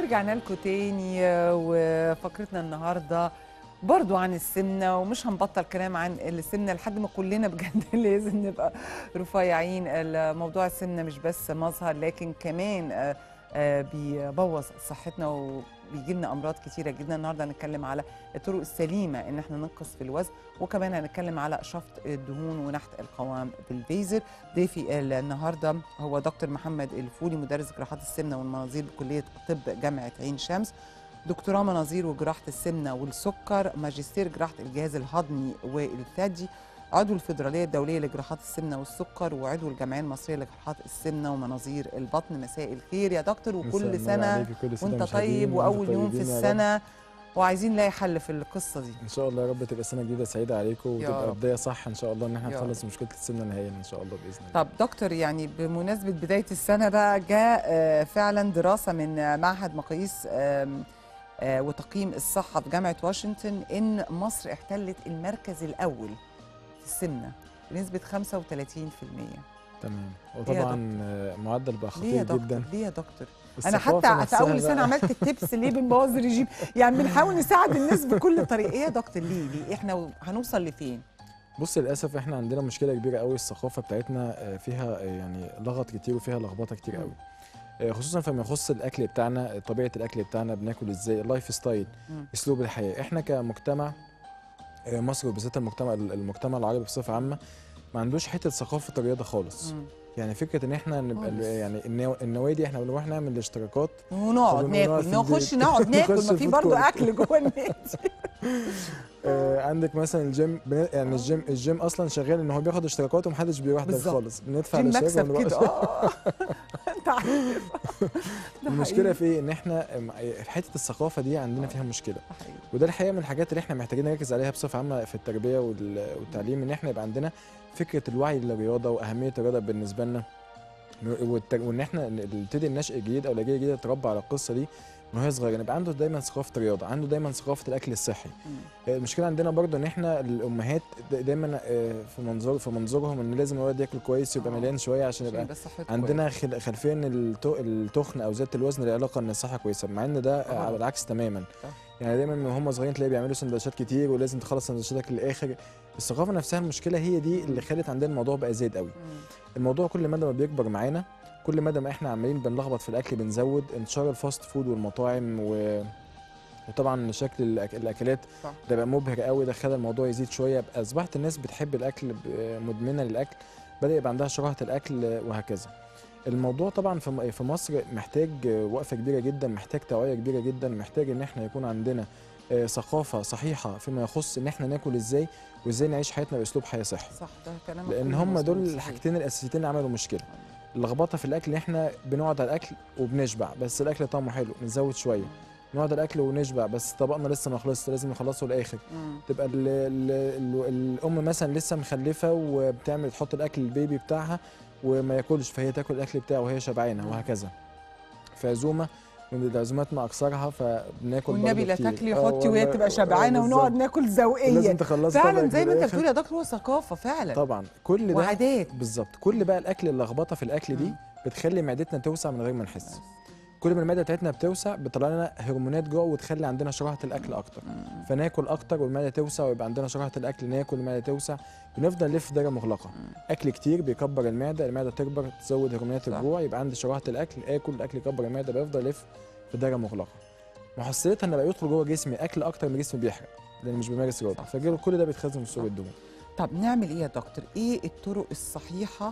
ورجعنا لكم تاني وفقرتنا النهارده برضو عن السمنه ومش هنبطل كلام عن السمنه لحد ما كلنا بجد لازم نبقى رفيعين موضوع السمنه مش بس مظهر لكن كمان آه، آه، بيبوظ صحتنا وبيجي لنا امراض كتيره جدا النهارده هنتكلم على الطرق السليمه ان احنا ننقص في الوزن وكمان هنتكلم على شفط الدهون ونحت القوام بالفيزر ضيفي النهارده هو دكتور محمد الفولي مدرس جراحات السمنه والمناظير بكليه طب جامعه عين شمس دكتوراه مناظير وجراحه السمنه والسكر ماجستير جراحه الجهاز الهضمي والثدي عضو الفيدراليه الدوليه لجراحات السمنه والسكر وعضو الجمعيه المصريه لجراحات السمنه ومناظير البطن مساء الخير يا دكتور مساء وكل النور سنه عليكي، كل سنة وانت مشاهدين طيب وانتوا واول يوم في طيبين يا رب. السنه وعايزين نلاقي حل في القصه دي ان شاء الله يا رب تبقى سنه جديده سعيده عليكم يا وتبقى رب. بدايه صح ان شاء الله ان احنا يا نخلص مشكله السمنه نهائيا ان شاء الله باذن الله طب دكتور يعني بمناسبة بداية السنة بقى جاء آه، فعلا دراسة من آه، معهد مقاييس آم، آه، وتقييم الصحة في جامعة واشنطن إن مصر احتلت المركز الأول في السمنة بنسبة 35% تمام يا وطبعا آه، معدل بقى ليه يا خطير دكتور جدا ليه يا دكتور انا الثقافة حتى في نفسها اول سنه بقى. عملت التبس ليه بنبوظ الرجيم يعني بنحاول نساعد الناس بكل طريقه ايه يا دكتور ليه ليه احنا هنوصل لفين بص للاسف احنا عندنا مشكله كبيره قوي الثقافه بتاعتنا آه، فيها آه، يعني لغط كتير وفيها لخبطه كتير مم. قوي آه، خصوصا فيما يخص الاكل بتاعنا آه، طبيعه الاكل بتاعنا بناكل ازاي اللايف ستايل مم. اسلوب الحياه احنا كمجتمع آه، مصر وبالذات المجتمع المجتمع العربي بصفه عامه ما عندوش حته ثقافه الرياضه خالص مم. يعني فكره ان احنا نبقى خالص. يعني النوا- النوادي احنا بنروح نعمل الاشتراكات ونقعد طب ونقعد ناكل في نخش البيت. نقعد ناكل نخش ما في الفود برضه كورت. اكل جوه النادي آه عندك مثلا الجيم بن... يعني آه. الجيم الجيم اصلا شغال ان هو بياخد اشتراكات ومحدش بيروح ده بالظبط. خالص بندفع جيم الاشتراك مكسب ونروح. كده اه انت عارف ده المشكله حقيقي. في ايه ان احنا م- حته الثقافه دي عندنا آه. فيها مشكله ده حقيقي. وده وده الحقيقه من الحاجات اللي احنا محتاجين نركز عليها بصفه عامه في التربيه وال- والتعليم ان احنا يبقى عندنا فكره الوعي للرياضه واهميه الرياضه بالنسبه لنا والت- وان احنا نبتدي النشء الجديد او الاجيال الجديده تتربى على القصه دي من وهي صغيره يبقى عنده دايما ثقافه الرياضه عنده دايما ثقافه الاكل الصحي مم. المشكله عندنا برضو ان احنا الامهات دا- دايما آه، في منظور في منظورهم ان لازم الولد ياكل كويس يبقى آه. مليان شويه عشان يبقى بس صحته عندنا خل- خلفيه ان التو- التخن او زياده الوزن له علاقه ان الصحه كويسه مع ان ده آه. على العكس تماما صح. يعني دايما من هم صغيرين تلاقي بيعملوا سندوتشات كتير ولازم تخلص سندوتشاتك للاخر الثقافه نفسها المشكله هي دي اللي خلت عندنا الموضوع بقى زايد قوي مم. الموضوع كل مدى ما بيكبر معانا كل مدى ما احنا عمالين بنلخبط في الاكل بنزود انتشار الفاست فود والمطاعم و... وطبعا شكل الأك... الاكلات صح. ده بقى مبهر قوي ده خلى الموضوع يزيد شويه بقى اصبحت الناس بتحب الاكل ب- مدمنه للاكل بدا يبقى عندها شراهه الاكل وهكذا الموضوع طبعا في م- في مصر محتاج وقفه كبيره جدا محتاج توعيه كبيره جدا محتاج ان احنا يكون عندنا آه، ثقافه صحيحه فيما يخص ان احنا ناكل ازاي وازاي نعيش حياتنا باسلوب حياه صحي صح ده كلامك لان كله هم مظبوط، دول صحيح. الحاجتين الاساسيتين اللي عملوا مشكله اللخبطه في الاكل ان احنا بنقعد على الاكل وبنشبع بس الاكل طعمه حلو نزود شويه نقعد على الاكل ونشبع بس طبقنا لسه ما خلصش لازم نخلصه للاخر مم. تبقى ال ال ال الام مثلا لسه مخلفه وبتعمل تحط الاكل للبيبي بتاعها وما ياكلش فهي تاكل الاكل بتاعه وهي شبعانه مم. وهكذا في عزومه من العزومات ما اكثرها فبناكل والنبي لا برضه كتير. تاكلي آه حطي وهي والله- تبقى آه شبعانه بالظبط. ونقعد ناكل لازم ذوقيه تخلصي فعلا طبقك زي ما انت للآخر. بتقول يا دكتور هو ثقافه فعلا طبعا كل ده وعادات بالظبط كل بقى الاكل اللخبطه في الاكل دي مم. بتخلي معدتنا توسع من غير ما نحس كل ما المعده بتاعتنا بتوسع بتطلع لنا هرمونات جوه وتخلي عندنا شراهه الاكل اكتر مم. فناكل اكتر والمعده توسع ويبقى عندنا شراهه الاكل ناكل المعده توسع بنفضل نلف في دايره مغلقه مم. اكل كتير بيكبر المعده المعده تكبر تزود هرمونات صح. الجوع يبقى عندي شراهه الاكل اكل الاكل يكبر المعده بيفضل الف في دايره مغلقه محصلتها ان بقى يدخل جوه جسمي اكل اكتر من جسمي بيحرق لان مش بمارس رياضه صح. فكل ده بيتخزن في صوره صح. الدهون طب نعمل ايه يا دكتور ايه الطرق الصحيحه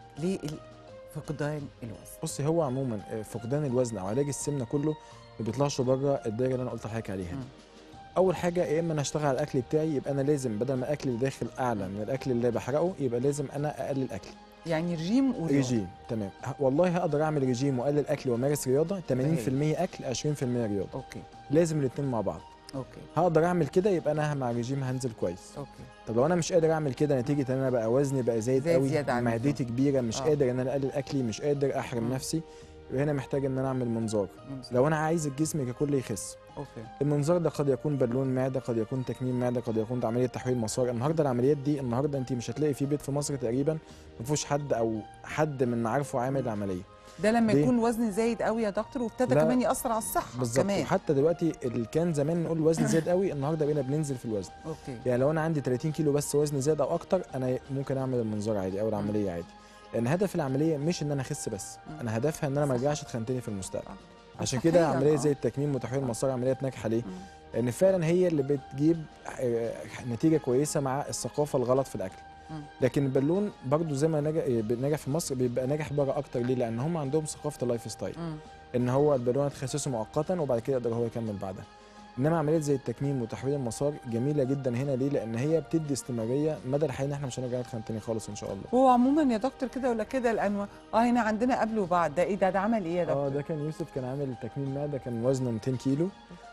لفقدان الوزن بصي هو عموما آه، فقدان الوزن او علاج السمنه كله ما بيطلعش بره الدايره اللي انا قلت لحضرتك عليها مم. دي. اول حاجه يا اما انا اشتغل على الاكل بتاعي يبقى انا لازم بدل ما الاكل اللي داكل اعلى من الاكل اللي بحرقه يبقى لازم انا اقلل اكل يعني رجيم ورياضه ريجيم تمام ه- والله هقدر اعمل ريجيم واقلل اكل وامارس رياضه 80% اكل 20% رياضه اوكي لازم الاثنين مع بعض اوكي هقدر اعمل كده يبقى انا مع ريجيم هنزل كويس اوكي طب لو انا مش قادر اعمل كده نتيجه ان انا بقى وزني بقى زايد زايد قوي زيادة عن معدتي كبيره مش آه. قادر ان انا اقلل اكلي مش قادر احرم مم. نفسي يبقى هنا محتاج ان انا اعمل منظار لو انا عايز الجسم ككل يخس اوكي المنظار ده قد يكون بالون معده قد يكون تكميم معده قد يكون عمليه تحويل مسار النهارده العمليات دي النهارده انت مش هتلاقي في بيت في مصر تقريبا ما فيهوش حد او حد من معارفه عامل مم. عمليه ده لما ليه؟ يكون وزن زايد قوي يا دكتور وابتدى لا. كمان ياثر على الصحه بالظبط كمان وحتى دلوقتي اللي كان زمان نقول الوزن زاد قوي النهارده بقينا بننزل في الوزن اوكي يعني لو انا عندي 30 كيلو بس وزن زاد او اكتر انا ممكن اعمل المنظار عادي او العمليه عادي لان هدف العمليه مش ان انا اخس بس مم. انا هدفها ان انا ما صح. ارجعش اتخنتني في المستقبل آه. عشان صحياً، كده عمليه آه. زي التكميم وتحويل المسار عمليات ناجحه ليه مم. لان فعلا هي اللي بتجيب آه، نتيجه كويسه مع الثقافه الغلط في الاكل مم. لكن البالون برضو زي ما نجح نجح في مصر بيبقى ناجح بره اكتر ليه لان هم عندهم ثقافه اللايف ستايل مم. ان هو البالونه تخسسه مؤقتا وبعد كده يقدر هو يكمل بعدها انما عمليات زي التكميم وتحويل المسار جميله جدا هنا ليه لان هي بتدي استمراريه مدى الحياه ان احنا مش هنرجع نتخن تاني خالص ان شاء الله هو عموما يا دكتور كده ولا كده الانواع اه هنا عندنا قبل وبعد ده ايه ده ده عمل ايه يا دكتور اه ده كان يوسف كان عامل تكميم معده كان وزنه 200 كيلو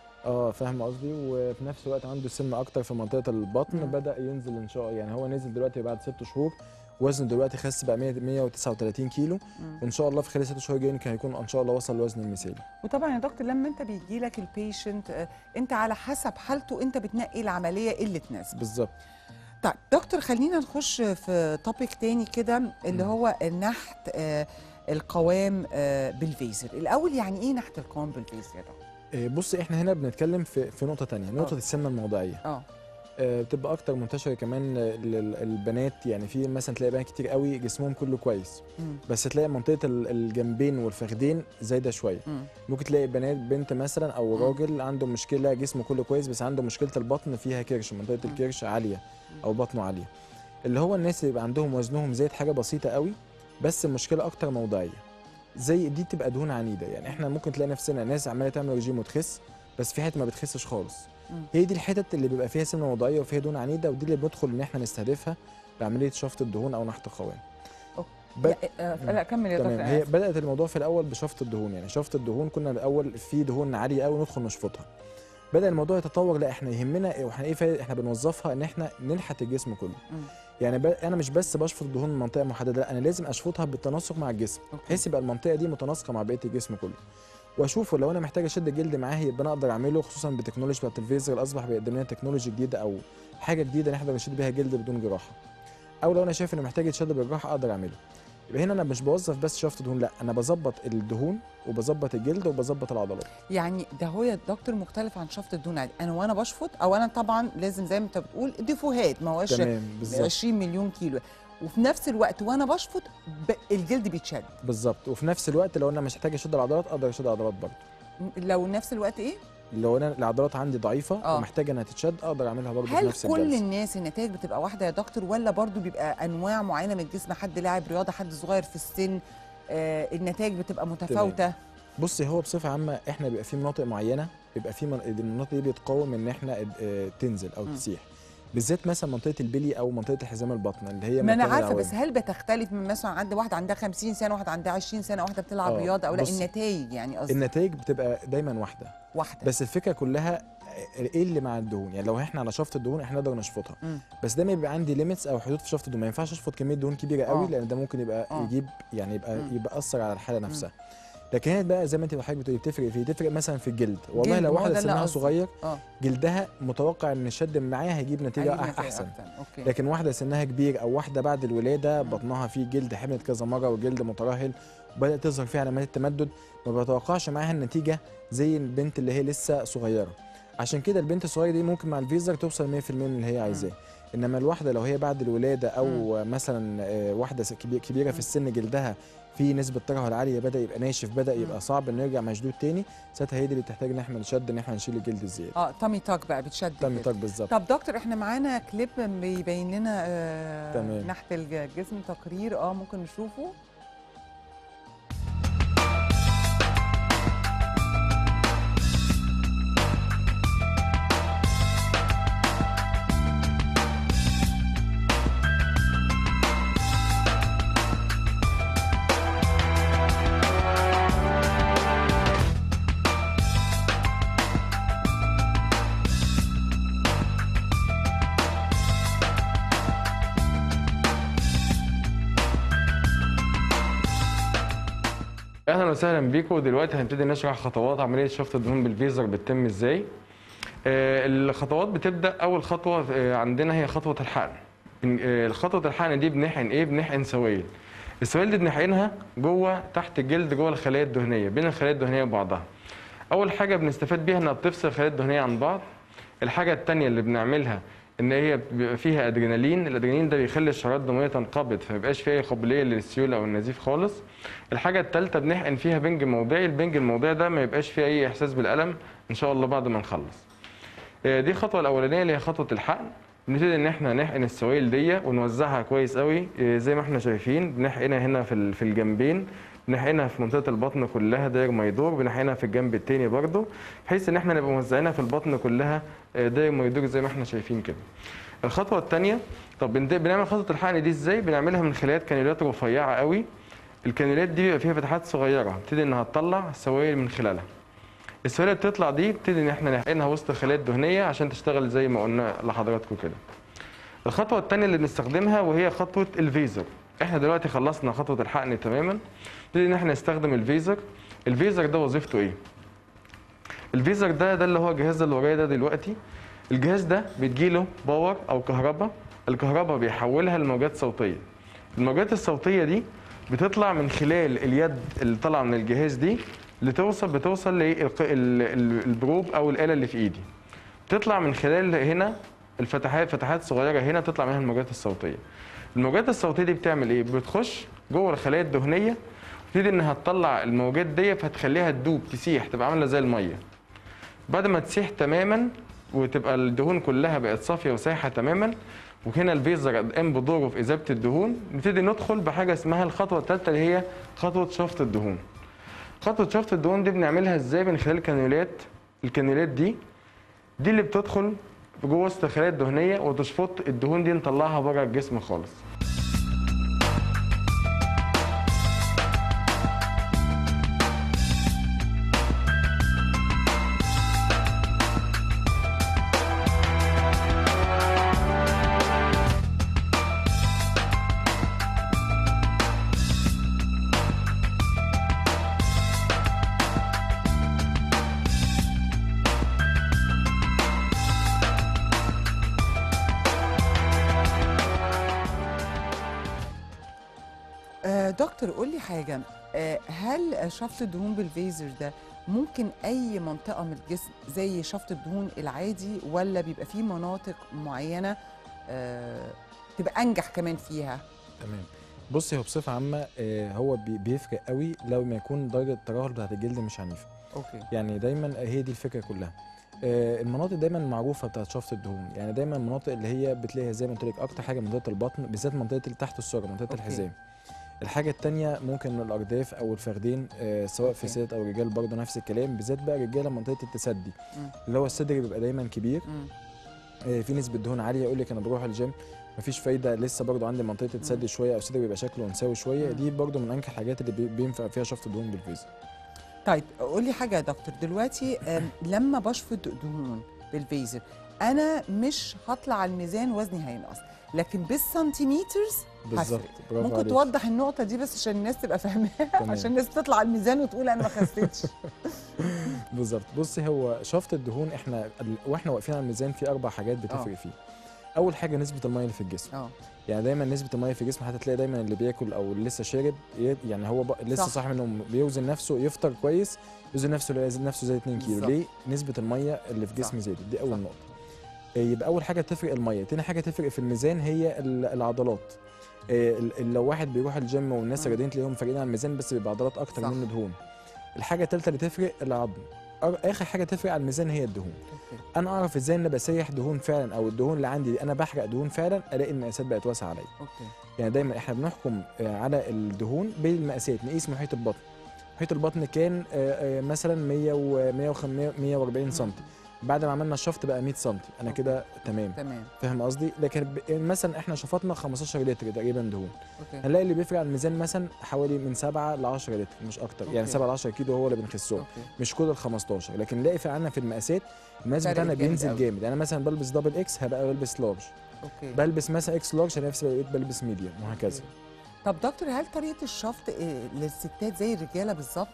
اه فاهم قصدي وفي نفس الوقت عنده سن اكتر في منطقه البطن مم. بدا ينزل ان شاء الله يعني هو نزل دلوقتي بعد ست شهور وزنه دلوقتي خس بقى 100 139 كيلو مم. وان شاء الله في خلال ست شهور جايين كان هيكون ان شاء الله وصل الوزن المثالي وطبعا يا دكتور لما انت بيجي لك البيشنت آه، انت على حسب حالته انت بتنقي العمليه اللي تناسبه بالظبط طيب دكتور خلينا نخش في توبيك تاني كده اللي مم. هو نحت آه، القوام آه، بالفيزر الاول يعني ايه نحت القوام بالفيزر يا دكتور آه، بص احنا هنا بنتكلم في في نقطه تانية نقطه آه. السمنه الموضعيه اه آه، بتبقى اكتر منتشره كمان آه، للبنات يعني في مثلا تلاقي بنات كتير قوي جسمهم كله كويس مم. بس تلاقي منطقه ال- الجنبين والفخدين زايده شويه مم. ممكن تلاقي بنات بنت مثلا او مم. راجل عنده مشكله جسمه كله كويس بس عنده مشكله البطن فيها كرش منطقه مم. الكرش عاليه او بطنه عاليه اللي هو الناس اللي يبقى عندهم وزنهم زايد حاجه بسيطه قوي بس المشكله اكتر موضعيه زي دي تبقى دهون عنيده يعني احنا ممكن تلاقي نفسنا ناس عماله تعمل رجيم وتخس بس في حته ما بتخسش خالص مم. هي دي الحتت اللي بيبقى فيها سمنه موضعيه وفيها دهون عنيده ودي اللي بندخل ان احنا نستهدفها بعمليه شفط الدهون او نحت القوام ب- يا- آه، لا كمل يا دكتور تمام أنا هي آسفة. بدات الموضوع في الاول بشفط الدهون يعني شفط الدهون كنا الاول في دهون عاليه قوي ندخل نشفطها بدا الموضوع يتطور لا احنا يهمنا واحنا ايه فايدة احنا بنوظفها ان احنا نلحت الجسم كله مم. يعني ب... انا مش بس بشفط الدهون من منطقه محدده لا انا لازم اشفطها بالتناسق مع الجسم أوكي. بحيث يبقى المنطقه دي متناسقه مع بقيه الجسم كله واشوفه لو انا محتاج اشد الجلد معاه يبقى انا اقدر اعمله خصوصا بالتكنولوجيا بتاعت الفيزر اللي اصبح بيقدم لنا تكنولوجي جديده او حاجه جديده نقدر نشد بيها جلد بدون جراحه او لو انا شايف انه محتاج يتشد بالجراحه اقدر اعمله يبقى هنا انا مش بوظف بس شفط دهون لا انا بظبط الدهون وبظبط الجلد وبظبط العضلات يعني ده هو يا دكتور مختلف عن شفط الدهون عادي انا وانا بشفط اولا طبعا لازم زي ما انت بتقول ديفوهات ما هوش تمام بالظبط 20 مليون كيلو وفي نفس الوقت وانا بشفط ب... الجلد بيتشد بالظبط وفي نفس الوقت لو انا مش محتاج اشد العضلات اقدر اشد العضلات برضه لو نفس الوقت ايه لو انا العضلات عندي ضعيفه آه. ومحتاجه انها تتشد اقدر اعملها برضه في هل نفس كل الجلسه الناس النتائج بتبقى واحده يا دكتور ولا برضو بيبقى انواع معينه من الجسم حد لاعب رياضه حد صغير في السن آه النتائج بتبقى متفاوته بصي هو بصفه عامه احنا بيبقى في مناطق معينه بيبقى في من... المناطق دي بتقاوم ان احنا آه، تنزل او مم. تسيح بالذات مثلا منطقه البلي او منطقه الحزام البطن اللي هي ما انا مكان عارفه العوامل. بس هل بتختلف من مثلا عند واحده عندها 50 سنه واحده عندها 20 سنه واحده بتلعب آه، رياضه او لا بص، النتائج يعني قصدي النتائج بتبقى دايما واحده واحده بس الفكره كلها ايه اللي مع الدهون يعني لو احنا على شفط الدهون احنا نقدر نشفطها مم. بس دايما بيبقى عندي ليميتس او حدود في شفط الدهون ما ينفعش اشفط كميه دهون كبيره قوي آه. لان ده ممكن يبقى آه. يجيب يعني يبقى مم. يبقى اثر على الحاله نفسها لكن هنا بقى زي ما انت حضرتك بتقولي بتفرق في بتفرق مثلا في الجلد والله جلد، لو ما هو واحده ده اللي سنها قصدي. صغير اه جلدها متوقع ان الشد معاها هيجيب نتيجه هيجي أح- نتائج احسن اوكي لكن واحده سنها كبير او واحده بعد الولاده مم. بطنها فيه جلد حملت كذا مره وجلد مترهل وبدات تظهر فيه علامات التمدد ما بتوقعش معاها النتيجه زي البنت اللي هي لسه صغيره عشان كده البنت الصغيره دي ممكن مع الفيزر توصل 100% من اللي هي عايزاه انما الواحده لو هي بعد الولاده او مثلا آه، واحده س- كبي- كبيره مم. في السن جلدها في نسبه ترهل عاليه بدا يبقى ناشف بدا مم. يبقى صعب انه يرجع مشدود تاني ساعتها هي دي اللي بتحتاج ان احنا نشد ان احنا نشيل الجلد الزياده اه تامي تاك بقى بتشد تم كده. تاك بالظبط طب دكتور احنا معانا كليب بيبين لنا آه تمام. نحت الجسم تقرير اه ممكن نشوفه اهلا وسهلا بيكم دلوقتي هنبتدي نشرح خطوات عمليه شفط الدهون بالفيزر بتتم ازاي آه، الخطوات بتبدا اول خطوه آه، عندنا هي خطوه الحقن بن- آه، خطوه الحقن دي بنحقن ايه بنحقن سوائل السوائل دي بنحقنها جوه تحت الجلد جوه الخلايا الدهنيه بين الخلايا الدهنيه وبعضها اول حاجه بنستفاد بيها انها بتفصل الخلايا الدهنيه عن بعض الحاجه الثانيه اللي بنعملها ان هي بيبقى فيها ادرينالين الادرينالين ده بيخلي الشرايط الدمويه تنقبض فما يبقاش فيها اي قابليه للسيوله او النزيف خالص الحاجه الثالثه بنحقن فيها بنج موضعي البنج الموضعي ده ما يبقاش فيه اي احساس بالالم ان شاء الله بعد ما نخلص آه، دي الخطوه الاولانيه اللي هي خطوه الحقن بنبتدي ان احنا نحقن السوائل دي ونوزعها كويس قوي آه، زي ما احنا شايفين بنحقنها هنا في ال- في الجنبين بنحقنها في منطقه البطن كلها داير ما يدور بنحقنها في الجنب التاني برضه بحيث ان احنا نبقى موزعينها في البطن كلها آه، داير ما يدور زي ما احنا شايفين كده الخطوه الثانيه طب بنت- بنعمل خطوه الحقن دي ازاي بنعملها من خلال كانيولات رفيعه قوي الكانيولات دي بيبقى فيها فتحات صغيره بتبتدي انها تطلع سوائل من خلالها السوائل اللي بتطلع دي بتبتدي ان احنا نحقنها وسط الخلايا الدهنيه عشان تشتغل زي ما قلنا لحضراتكم كده الخطوه الثانيه اللي بنستخدمها وهي خطوه الفيزر احنا دلوقتي خلصنا خطوه الحقن تماما نبتدي ان احنا نستخدم الفيزر الفيزر ده وظيفته ايه الفيزر ده ده اللي هو الجهاز اللي ورايا ده دلوقتي الجهاز ده بتجيله باور او كهرباء الكهرباء بيحولها لموجات صوتيه الموجات الصوتيه دي بتطلع من خلال اليد اللي طالعه من الجهاز دي لتوصل بتوصل للبروب او الاله اللي في ايدي تطلع من خلال هنا الفتحات فتحات صغيره هنا تطلع منها الموجات الصوتيه الموجات الصوتيه دي بتعمل ايه بتخش جوه الخلايا الدهنيه وتبتدي انها تطلع الموجات دي فتخليها تدوب تسيح تبقى عامله زي الميه بعد ما تسيح تماما وتبقى الدهون كلها بقت صافيه وسايحه تماما وهنا الفيزر قام بدوره في اذابه الدهون نبتدي ندخل بحاجه اسمها الخطوه الثالثه اللي هي خطوه شفط الدهون خطوه شفط الدهون دي بنعملها ازاي من خلال الكانيولات الكانيولات دي دي اللي بتدخل جوه وسط الخلايا الدهنيه وتشفط الدهون دي نطلعها بره الجسم خالص آه، دكتور قول لي حاجه آه، هل شفط الدهون بالفيزر ده ممكن اي منطقه من الجسم زي شفط الدهون العادي ولا بيبقى فيه مناطق معينه آه، تبقى انجح كمان فيها تمام بصي هو بصفه عامه آه، هو بي- بيفرق قوي لو ما يكون درجه الترهل بتاعت الجلد مش عنيفه اوكي يعني دايما هي دي الفكره كلها آه، المناطق دايما معروفه بتاعت شفط الدهون يعني دايما المناطق اللي هي بتلاقيها زي ما قلت لك اكتر حاجه منطقه البطن بالذات منطقه اللي تحت السره منطقه أوكي. الحزام الحاجه التانية ممكن الارداف او الفخدين آه، سواء في أوكي. ستات او رجال برضه نفس الكلام بالذات بقى رجاله منطقه التسدي مم. اللي هو الصدر بيبقى دايما كبير مم. آه، في نسبه دهون عاليه يقول لك انا بروح الجيم مفيش فايده لسه برضه عندي منطقه التسدي شويه او صدري بيبقى شكله نساوي شويه مم. دي برضه من انجح الحاجات اللي بي- بينفع فيها شفط الدهون بالفيزر طيب قول لي حاجه يا دكتور دلوقتي آم، لما بشفط دهون بالفيزر انا مش هطلع على الميزان وزني هينقص لكن بالسنتيمترز بالظبط برافو ممكن عليك. توضح النقطه دي بس عشان الناس تبقى فاهماها تمام. عشان الناس تطلع على الميزان وتقول انا ما خسيتش بالظبط بصي هو شفط الدهون احنا ال- واحنا واقفين على الميزان في اربع حاجات بتفرق فيه اول حاجه نسبه الميه اللي في الجسم اه يعني دايما نسبه الميه في الجسم حتى تلاقي دايما اللي بياكل او اللي لسه شارب ي- يعني هو بق- لسه صح. صاحي من النوم بيوزن نفسه يفطر كويس يوزن نفسه يوزن نفسه زي 2 كيلو بالظبط. ليه نسبه الميه اللي في صح. جسمي زادت دي اول صح. نقطه آه، يبقى اول حاجه تفرق الميه تاني حاجه تفرق في الميزان هي ال- العضلات آه، ال- ال- لو واحد بيروح الجيم والناس مم. الرياضيين تلاقيهم فارقين على الميزان بس بيبقى عضلات اكتر صح. منه دهون الحاجه الثالثه اللي تفرق العظم أر- اخر حاجه تفرق على الميزان هي الدهون أوكي. انا اعرف ازاي ان انا بسيح دهون فعلا او الدهون اللي عندي دي انا بحرق دهون فعلا الاقي المقاسات بقت واسعه عليا اوكي يعني دايما احنا بنحكم آه، على الدهون بالمقاسات نقيس محيط البطن محيط البطن كان آه، آه، مثلا 100 و 140 سم بعد ما عملنا الشفط بقى 100 سم انا أوكي. كده تمام تمام فاهم قصدي لكن ب- مثلا احنا شفطنا 15 لتر تقريبا دهون اوكي هنلاقي اللي بيفرق على الميزان مثلا حوالي من 7 ل 10 لتر مش اكتر يعني أوكي. 7 ل 10 كيلو هو اللي بنخسهم اوكي مش كل ال 15 لكن نلاقي فعلا في المقاسات المقاس فرق بتاعنا جامد بينزل أوي. جامد يعني مثلا بلبس دبل اكس هبقى بلبس لارج اوكي بلبس مثلا اكس لارج هلاقي نفسي بقيت بلبس ميديوم وهكذا طب دكتور هل طريقه الشفط إيه للستات زي الرجاله بالظبط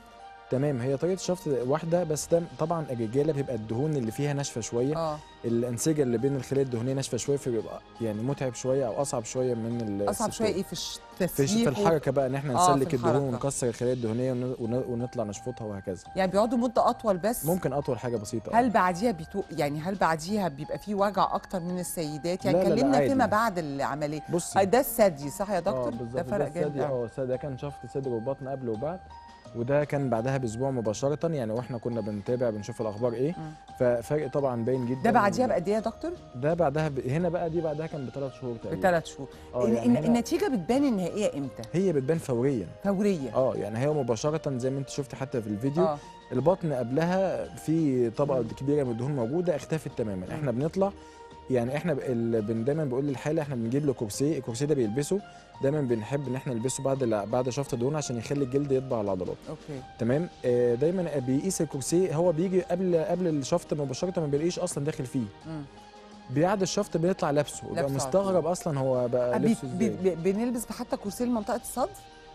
تمام هي طريقه الشفط واحده بس ده طبعا الرجاله بيبقى الدهون اللي فيها ناشفه شويه اه الانسجه اللي بين الخلايا الدهنيه ناشفه شويه فبيبقى يعني متعب شويه او اصعب شويه من اصعب الستات. شويه ايه في الش- في التسييح في و- الحركه بقى ان احنا آه، في نسلك الدهون الحركة. ونكسر الخلايا الدهنيه ون- ون- ونطلع نشفطها وهكذا يعني بيقعدوا مده اطول بس ممكن اطول حاجه بسيطه هل بعديها بيتو يعني هل بعديها بيبقى في وجع اكتر من السيدات يعني لا، لا، لا، كلمنا عادي. فيما بعد العمليه بص آه، ده الثدي صح يا دكتور بالظبط، ده فرق الثدي، جامد أوي. اه الثدي ده كان شفط صدر وبطن قبل وبعد وده كان بعدها باسبوع مباشره يعني واحنا كنا بنتابع بنشوف الاخبار ايه مم. ففرق طبعا باين جدا ده بعديها بقد ايه يا دكتور ده بعدها ب... هنا بقى دي بعدها كان بثلاث شهور تقريبا بثلاث شهور اه ال- يعني الن- هنا النتيجه بتبان النهائيه امتى هي بتبان فوريا فوريه اه يعني هي مباشره زي ما انت شفتي حتى في الفيديو اه البطن قبلها في طبقه مم. كبيره من الدهون موجوده اختفت تماما مم. احنا بنطلع يعني احنا ب- ال- بن دايما بقول للحاله احنا بنجيب له كرسي الكرسي ده بيلبسه دايما بنحب ان احنا نلبسه بعد ال- بعد شفط الدهون عشان يخلي الجلد يطبع على العضلات اوكي تمام آه دايما بيقيس الكرسي هو بيجي قبل قبل الشفط مباشره ما بيلاقيش اصلا داخل فيه مم. بعد الشفط بيطلع لابسه لابسه ويبقى على مستغرب اصلا هو بقى آه، بي- لبسه بي- ازاي بي- بنلبس حتى كرسي لمنطقه الصدر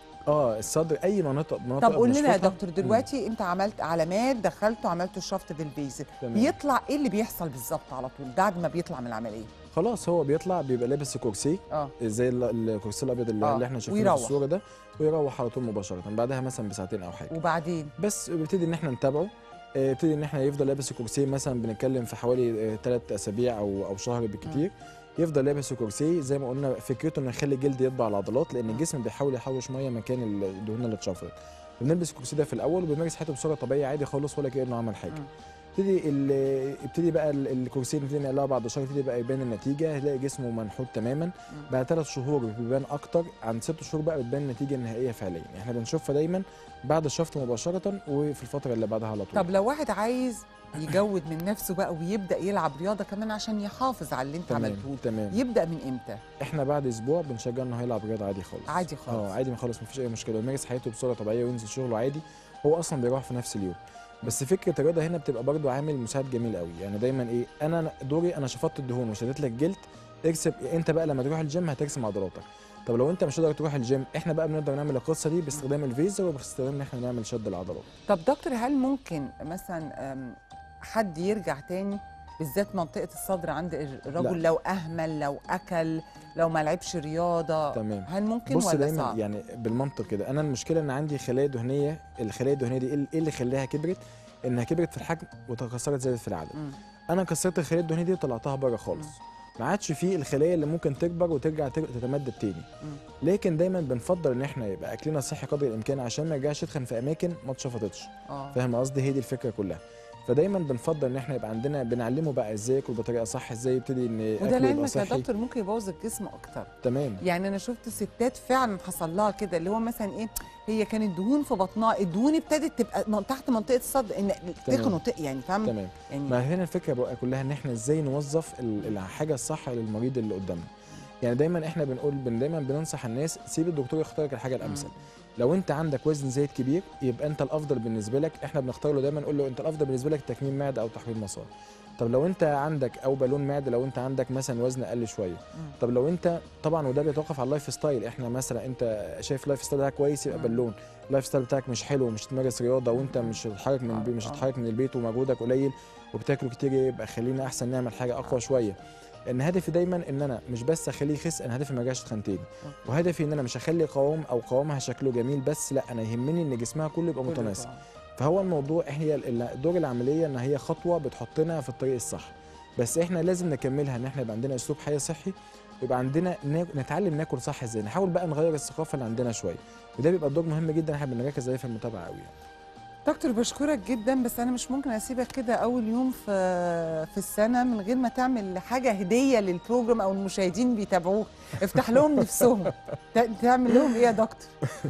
اه الصدر اي مناطق مناطق طب قول لنا يا بنشفطها. دكتور دلوقتي انت عملت علامات دخلت وعملت الشفط بالبيزل تمام. بيطلع ايه اللي بيحصل بالظبط على طول بعد ما بيطلع من العمليه خلاص هو بيطلع بيبقى لابس الكرسي اه زي ال- الكرسي الابيض اللي, آه، اللي احنا شايفينه ويروح. في الصوره ده ويروح على طول مباشره بعدها مثلا بساعتين او حاجه وبعدين بس بنبتدي ان احنا نتابعه آه، يبتدي ان احنا يفضل لابس الكرسي مثلا بنتكلم في حوالي ثلاث اسابيع او او شهر بالكتير يفضل لابس الكرسي زي ما قلنا فكرته انه يخلي الجلد يطبع على العضلات لان مم. الجسم بيحاول يحوش ميه مكان الدهون اللي اتشفطت بنلبس الكرسي ده في الاول وبنمارس حياته بصوره طبيعيه عادي خالص ولا كانه عمل حاجه مم. يبتدي ال- يبتدي بقى ال- الكرسي نبتدي نقلعه بعد شهر يبتدي بقى يبان النتيجه هتلاقي جسمه منحوت تماما بعد ثلاث شهور بيبان اكتر عن ست شهور بقى بتبان النتيجه النهائيه فعليا احنا بنشوفها دايما بعد الشفط مباشره وفي الفتره اللي بعدها على طول طب لو واحد عايز يجود من نفسه بقى ويبدا يلعب رياضه كمان عشان يحافظ على اللي انت تمام عملته له. تمام يبدا من امتى احنا بعد اسبوع بنشجع انه هيلعب رياضه عادي خالص عادي خالص. اه عادي خالص مفيش اي مشكله ويمارس حياته بصوره طبيعيه وينزل شغله عادي هو اصلا بيروح في نفس اليوم بس فكره الرياضه هنا بتبقى برضو عامل مساعد جميل قوي يعني دايما ايه انا دوري انا شفطت الدهون وشدت لك جلد ارسم انت بقى لما تروح الجيم هترسم عضلاتك طب لو انت مش قادر تروح الجيم احنا بقى بنقدر نعمل القصه دي باستخدام الفيزر وباستخدام ان احنا نعمل شد العضلات طب دكتور هل ممكن مثلا أم، حد يرجع تاني بالذات منطقه الصدر عند الرجل لا. لو اهمل لو اكل لو ما لعبش رياضه تمام. هل ممكن بص ولا دايما صعب يعني بالمنطق كده انا المشكله ان عندي خلايا دهنيه الخلايا الدهنيه دي ايه اللي خلاها كبرت انها كبرت في الحجم وتكسرت زادت في العدد مم. انا كسرت الخلايا الدهنيه دي وطلعتها بره خالص ما عادش فيه الخلايا اللي ممكن تكبر وترجع تر- تتمدد تاني مم. لكن دايما بنفضل ان احنا يبقى اكلنا صحي قدر الامكان عشان ما يرجعش يتخن في اماكن ما اتشفطتش اه فاهم قصدي هي دي الفكره كلها فدايما بنفضل ان احنا يبقى عندنا بنعلمه بقى ازاي ياكل بطريقه صح ازاي يبتدي ان وده اكله يبقى لعلمك يا صحي دكتور ممكن يبوظ الجسم اكتر تمام يعني انا شفت ستات فعلا حصل لها كده اللي هو مثلا ايه هي كانت دهون في بطنها الدهون ابتدت تبقى من- تحت منطقه الصدر ان تخن وت- يعني فاهم تمام يعني ما هنا الفكره بقى كلها ان احنا ازاي نوظف ال- الحاجه الصح للمريض اللي قدامنا يعني دايما احنا بنقول بن دايما بننصح الناس سيب الدكتور يختار لك الحاجه الامثل لو انت عندك وزن زايد كبير يبقى انت الافضل بالنسبه لك احنا بنختار له دايما نقول له انت الافضل بالنسبه لك تكميم معده او تحويل مسار طب لو انت عندك او بالون معده لو انت عندك مثلا وزن اقل شويه طب لو انت طبعا وده بيتوقف على اللايف ستايل احنا مثلا انت شايف اللايف ستايل بتاعك كويس يبقى مم. بالون اللايف ستايل بتاعك مش حلو مش تمارس رياضه وانت مم. مش هتتحرك من آه، البيت مش آه. هتتحرك من البيت ومجهودك قليل وبتاكل كتير يبقى خلينا احسن نعمل حاجه آه. اقوى شويه ان هدفي دايما ان انا مش بس اخليه يخس انا هدفي ما يرجعش يتخن تاني وهدفي ان انا مش هخلي قوام او قوامها شكله جميل بس لا انا يهمني ان جسمها كله يبقى كله متناسق طبعاً. فهو الموضوع هي ال- ال- دور العمليه ان هي خطوه بتحطنا في الطريق الصح بس احنا لازم نكملها ان احنا يبقى عندنا اسلوب حياه صحي ويبقى عندنا نا- نتعلم ناكل صح ازاي نحاول بقى نغير الثقافه اللي عندنا شويه وده بيبقى دور مهم جدا احنا بنركز عليه في المتابعه قوي يعني. دكتور بشكرك جدا بس انا مش ممكن اسيبك كده اول يوم في في السنه من غير ما تعمل حاجه هديه للبروجرام او المشاهدين بيتابعوك افتح لهم نفسهم ت- تعمل لهم ايه يا دكتور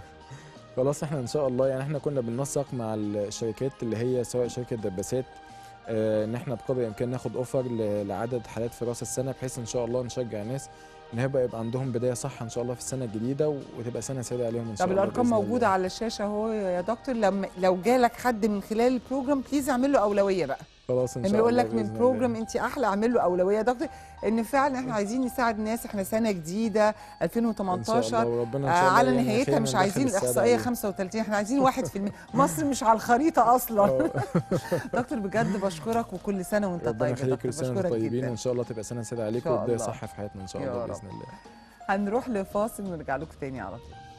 خلاص احنا ان شاء الله يعني احنا كنا بننسق مع الشركات اللي هي سواء شركه دباسات اه ان احنا بقدر الامكان ناخد اوفر ل- لعدد حالات في راس السنه بحيث ان شاء الله نشجع الناس ان هيبقى يبقى عندهم بدايه صح ان شاء الله في السنه الجديده و- وتبقى سنه سعيده عليهم ان شاء طب الله الارقام بإذن موجوده الله. على الشاشه اهو يا دكتور لما لو جالك حد من خلال البروجرام بليز اعمل له اولويه بقى خلاص ان شاء لما الله يقول لك بإذن من الله. بروجرام انت احلى اعمل له اولويه يا دكتور ان فعلا احنا عايزين نساعد الناس احنا سنه جديده ان شاء 2018 الله وربنا ان آه شاء الله على يعني نهايتها خلينا مش ندخل عايزين السعادة الاحصائيه عليهم. 35 احنا عايزين 1% مصر مش على الخريطه اصلا آه. دكتور بجد بشكرك وكل سنه وانت ربنا طيب يا يخليك دكتور كل سنه بشكرك وانتم طيبين جدا وان شاء الله تبقى سنه سعيده عليكم شاء وبدايه الله. صح في حياتنا ان شاء يا الله رب. باذن الله هنروح لفاصل ونرجع لكم تاني على طول